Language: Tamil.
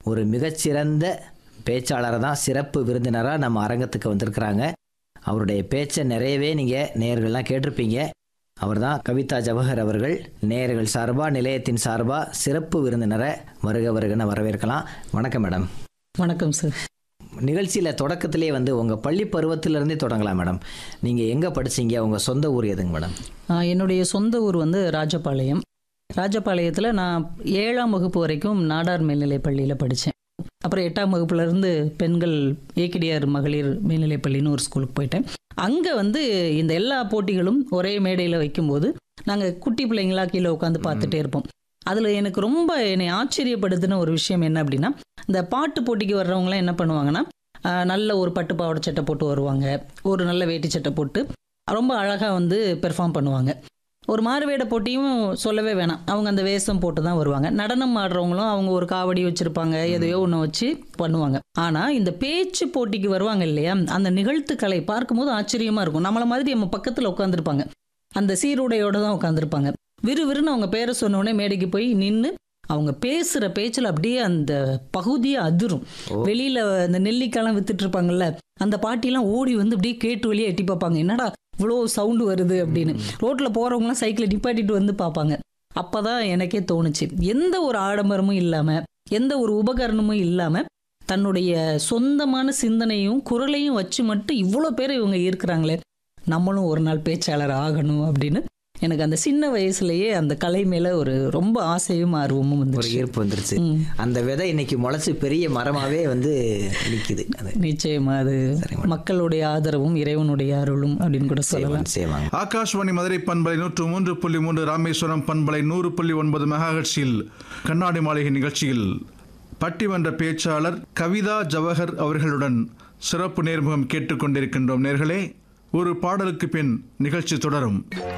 ஒரு மிகச்சிறந்த பேச்சாளரை தான் சிறப்பு விருந்தினராக நம்ம அரங்கத்துக்கு வந்திருக்கிறாங்க அவருடைய பேச்சை நிறையவே நீங்கள் நேயர்கள்லாம் கேட்டிருப்பீங்க அவர் தான் கவிதா ஜவஹர் அவர்கள் நேயர்கள் சார்பாக நிலையத்தின் சார்பாக சிறப்பு விருந்தினரை வருக வருகன்னு வரவேற்கலாம் வணக்கம் மேடம் வணக்கம் சார் நிகழ்ச்சியில் தொடக்கத்திலே வந்து உங்கள் பள்ளி பருவத்திலிருந்தே தொடங்கலாம் மேடம் நீங்கள் எங்கே படிச்சீங்க உங்கள் சொந்த ஊர் எதுங்க மேடம் ஆஹ் என்னுடைய சொந்த ஊர் வந்து ராஜபாளையம் ராஜபாளையத்தில் நான் ஏழாம் வகுப்பு வரைக்கும் நாடார் மேல்நிலைப் பள்ளியில் படித்தேன் அப்புறம் எட்டாம் வகுப்புலேருந்து பெண்கள் ஏக்கிடியார் மகளிர் மேல்நிலைப் பள்ளின்னு ஒரு ஸ்கூலுக்கு போயிட்டேன் அங்கே வந்து இந்த எல்லா போட்டிகளும் ஒரே மேடையில் வைக்கும்போது நாங்கள் குட்டி பிள்ளைங்களா கீழே உட்காந்து பார்த்துட்டே இருப்போம் அதில் எனக்கு ரொம்ப என்னை ஆச்சரியப்படுத்தின ஒரு விஷயம் என்ன அப்படின்னா இந்த பாட்டு போட்டிக்கு வர்றவங்களாம் என்ன பண்ணுவாங்கன்னா ஆஹ் நல்ல ஒரு பட்டு பாவாடை சட்டை போட்டு வருவாங்க ஒரு நல்ல வேட்டி சட்டை போட்டு ரொம்ப அழகாக வந்து பெர்ஃபார்ம் பண்ணுவாங்க ஒரு மாறுவேட போட்டியும் சொல்லவே வேணாம் அவங்க அந்த வேஷம் போட்டு தான் வருவாங்க நடனம் ஆடுறவங்களும் அவங்க ஒரு காவடி வச்சிருப்பாங்க எதையோ ஒன்று வச்சு பண்ணுவாங்க ஆனால் இந்த பேச்சு போட்டிக்கு வருவாங்க இல்லையா அந்த நிகழ்த்துக்களை பார்க்கும்போது ஆச்சரியமா இருக்கும் நம்மள மாதிரி நம்ம பக்கத்தில் உட்காந்துருப்பாங்க அந்த சீருடையோட தான் உட்காந்துருப்பாங்க விறுவிறுன்னு அவங்க பேரை சொன்ன உடனே மேடைக்கு போய் நின்று அவங்க பேசுற பேச்சில் அப்படியே அந்த பகுதியே அதிரும் வெளியில இந்த நெல்லிக்காய்லாம் வித்துட்டு இருப்பாங்கல்ல அந்த பாட்டிலாம் ஓடி வந்து அப்படியே கேட்டு வழியே எட்டி பார்ப்பாங்க என்னடா இவ்வளோ சவுண்டு வருது அப்படின்னு ரோட்ல போறவங்கலாம் சைக்கிளை நிப்பாட்டிட்டு வந்து பார்ப்பாங்க அப்பதான் எனக்கே தோணுச்சு எந்த ஒரு ஆடம்பரமும் இல்லாம எந்த ஒரு உபகரணமும் இல்லாம தன்னுடைய சொந்தமான சிந்தனையும் குரலையும் வச்சு மட்டும் இவ்வளோ பேர் இவங்க இருக்கிறாங்களே நம்மளும் ஒரு நாள் பேச்சாளர் ஆகணும் அப்படின்னு எனக்கு அந்த சின்ன வயசுலயே அந்த கலை மேல ஒரு ரொம்ப ஆசையும் ஆர்வமும் ஒரு வந்துச்சு ஈர்ப்பு வந்துருச்சு ம். அந்த விதை இன்னைக்கு முளைச்சி பெரிய மரமாவே வந்து நிக்குது அது நிச்சயமா அது மக்களுடைய ஆதரவும் இறைவனுடைய அருளும் அப்படின்னு கூட சொல்லலாம் செய்வாங்க ஆகாஷ்வாணி மதுரை பண்பலை நூற்று மூன்று புள்ளி மூன்று ராமேஸ்வரம் பண்பலை நூறு புள்ளி ஒன்பது மெகாஹெட்ஸில் கண்ணாடி மாளிகை நிகழ்ச்சியில் பட்டிமன்ற பேச்சாளர் கவிதா ஜவஹர் அவர்களுடன் சிறப்பு நேர்முகம் கேட்டுக்கொண்டிருக்கின்றோம் நேர்களே ஒரு பாடலுக்கு பின் நிகழ்ச்சி தொடரும்